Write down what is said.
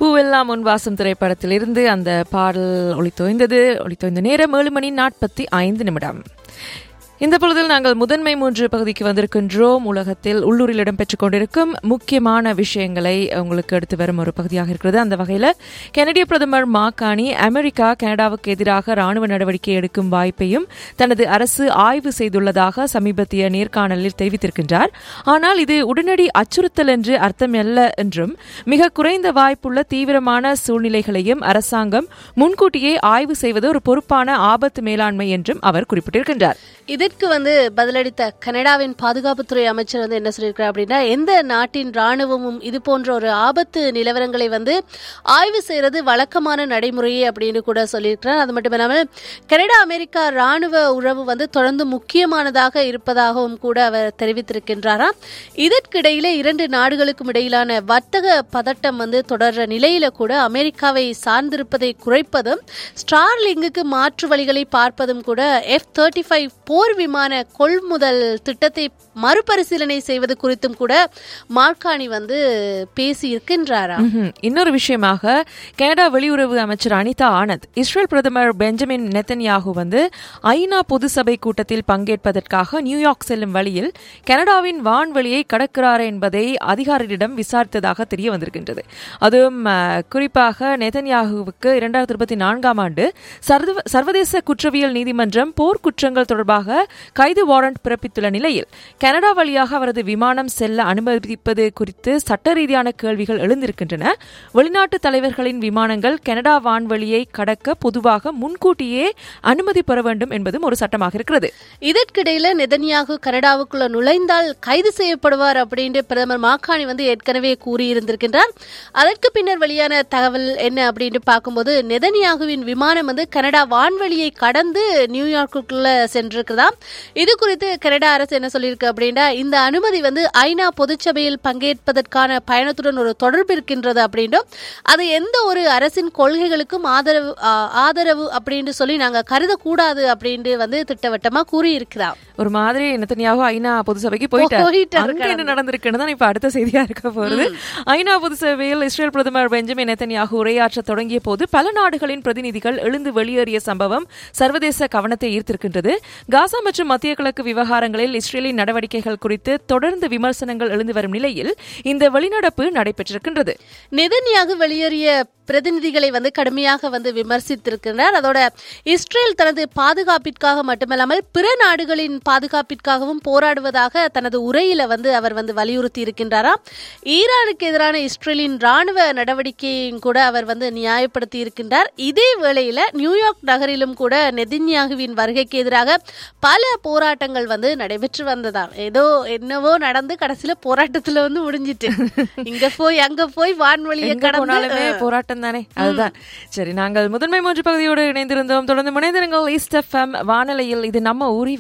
பூவெல்லாம் முன்வாசம் திரைப்படத்திலிருந்து அந்த பாடல் ஒளித்தோய்ந்தது ஒளித்தோய்ந்த நேரம் ஏழு மணி நாற்பத்தி ஐந்து நிமிடம் இந்த பொழுதில் நாங்கள் முதன்மை மூன்று பகுதிக்கு வந்திருக்கின்றோம் உலகத்தில் உள்ளூரில் இடம்பெற்றுக் கொண்டிருக்கும் முக்கியமான விஷயங்களை உங்களுக்கு எடுத்து வரும் ஒரு பகுதியாக இருக்கிறது அந்த வகையில் கனடிய பிரதமர் மாகாணி அமெரிக்கா கனடாவுக்கு எதிராக ராணுவ நடவடிக்கை எடுக்கும் வாய்ப்பையும் தனது அரசு ஆய்வு செய்துள்ளதாக சமீபத்திய நேர்காணலில் தெரிவித்திருக்கின்றார் ஆனால் இது உடனடி அச்சுறுத்தல் என்று அர்த்தமல்ல என்றும் மிக குறைந்த வாய்ப்புள்ள தீவிரமான சூழ்நிலைகளையும் அரசாங்கம் முன்கூட்டியே ஆய்வு செய்வது ஒரு பொறுப்பான ஆபத்து மேலாண்மை என்றும் அவர் குறிப்பிட்டிருக்கின்றார் இதற்கு வந்து பதிலளித்த கனடாவின் பாதுகாப்புத்துறை அமைச்சர் வந்து என்ன சொல்லியிருக்கிறார் அப்படின்னா எந்த நாட்டின் ராணுவமும் இது போன்ற ஒரு ஆபத்து நிலவரங்களை வந்து ஆய்வு செய்யறது வழக்கமான நடைமுறையே அப்படின்னு கூட சொல்லியிருக்கிறார் அது மட்டும் இல்லாமல் கனடா அமெரிக்கா ராணுவ உறவு வந்து தொடர்ந்து முக்கியமானதாக இருப்பதாகவும் கூட அவர் தெரிவித்திருக்கின்றாராம் இதற்கிடையில இரண்டு நாடுகளுக்கும் இடையிலான வர்த்தக பதட்டம் வந்து தொடர்ற நிலையில கூட அமெரிக்காவை சார்ந்திருப்பதை குறைப்பதும் ஸ்டார்லிங்குக்கு மாற்று வழிகளை பார்ப்பதும் கூட எஃப் தேர்ட்டி ஃபைவ் போர் விமான கொள்முதல் திட்டத்தை மறுபரிசீலனை செய்வது குறித்தும் கூட மார்கானி வந்து பேசி இருக்கின்றாராம் ம்ஹும். இன்னொரு விஷயமாக கனடா வெளியுறவு அமைச்சர் அனிதா ஆனந்த் இஸ்ரேல் பிரதமர் பெஞ்சமின் நெத்தன்யாகு வந்து ஐநா பொது சபை கூட்டத்தில் பங்கேற்பதற்காக நியூயார்க் செல்லும் வழியில் கனடாவின் வான்வெளியை கடக்கிறார் என்பதை அதிகாரிகளிடம் விசாரித்ததாக தெரிய வந்திருக்கின்றது அதுவும் அஹ், குறிப்பாக நெதன்யாகுவுக்கு இரண்டாயிரத்தி இருபத்தி நான்காம் ஆண்டு சர்வ- சர்வதேச குற்றவியல் நீதிமன்றம் போர் குற்றங்கள் தொடர்பாக கைது வாரண்ட் பிறப்பித்துள்ள நிலையில் கனடா வழியாக அவரது விமானம் செல்ல அனுமதிப்பது குறித்து சட்ட ரீதியான கேள்விகள் எழுந்திருக்கின்றன வெளிநாட்டு தலைவர்களின் விமானங்கள் கனடா வான்வெளியை கடக்க பொதுவாக முன்கூட்டியே அனுமதி பெற வேண்டும் என்பதும் ஒரு சட்டமாக இருக்கிறது இதற்கிடையில நெதன்யாகு கனடாவுக்குள்ள நுழைந்தால் கைது செய்யப்படுவார் அப்படின்னு பிரதமர் மாகாணி வந்து ஏற்கனவே கூறியிருந்திருக்கின்றார் அதற்கு பின்னர் வெளியான தகவல் என்ன அப்படின்னு பார்க்கும்போது நெதன்யாகுவின் விமானம் வந்து கனடா வான்வெளியை கடந்து நியூயார்க்குள்ள சென்றிருக்கிறதாம் இது குறித்து கனடா அரசு என்ன சொல்லியிருக்கு அப்படின்னா இந்த அனுமதி வந்து ஐநா பொதுச்சபையில் பங்கேற்பதற்கான பயணத்துடன் ஒரு தொடர்பு இருக்கின்றது அப்படின்னும் அது எந்த ஒரு அரசின் கொள்கைகளுக்கும் ஆதரவு ஆ, ஆதரவு அப்படின்னு சொல்லி நாங்க கருதக்கூடாது அப்படின்னு வந்து திட்டவட்டமா கூறியிருக்கிறார் ஒரு மாதிரி நெத்தனியாக ஐநா பொது சபைக்கு போயிட்டார் போயிட்டாரு அங்க என்ன நடந்திருக்குன்னு தான் இப்ப அடுத்த செய்தியா இருக்க போறது ஐநா பொது சபையில் இஸ்ரேல் பிரதமர் பெஞ்சமின் நெத்தனியாகு உரையாற்ற தொடங்கிய போது பல நாடுகளின் பிரதிநிதிகள் எழுந்து வெளியேறிய சம்பவம் சர்வதேச கவனத்தை ஈர்த்திருக்கின்றது காசா மற்றும் மத்திய கிழக்கு விவகாரங்களில் இஸ்ரேலின் நடவடிக்கைகள் குறித்து தொடர்ந்து விமர்சனங்கள் எழுந்து வரும் நிலையில் இந்த வெளிநடப்பு நடைபெற்றிருக்கின்றது நெதன்யாகு வெளியேறிய பிரதிநிதிகளை வந்து கடுமையாக வந்து விமர்சித்திருக்கிறார் அதோட இஸ்ரேல் தனது பாதுகாப்பிற்காக மட்டுமல்லாமல் பிற நாடுகளின் பாதுகாப்பிற்காகவும் போராடுவதாக தனது உரையில வந்து அவர் வந்து வலியுறுத்தி இருக்கின்றாராம் ஈரானுக்கு எதிரான இஸ்ரேலின் ராணுவ நடவடிக்கையையும் கூட அவர் வந்து நியாயப்படுத்தி இருக்கின்றார் இதே வேளையில நியூயார்க் நகரிலும் கூட நெதின்யாகுவின் வருகைக்கு எதிராக பல போராட்டங்கள் வந்து நடைபெற்று வந்ததாம் ஏதோ என்னவோ நடந்து கடைசியில போராட்டத்துல வந்து முடிஞ்சிட்டு இங்க போய் அங்க போய் வான்வழியை எங்க போனாலுமே கடந்து போராட்டம் தானே அதுதான் சரி நாங்கள் முதன்மை மூன்று பகுதியோடு இணைந்திருந்தோம் தொடர்ந்து முனைந்திருங்கள் ஈஸ்ட் எஃப்எம் வானொலியில் இது நம்ம ஊரி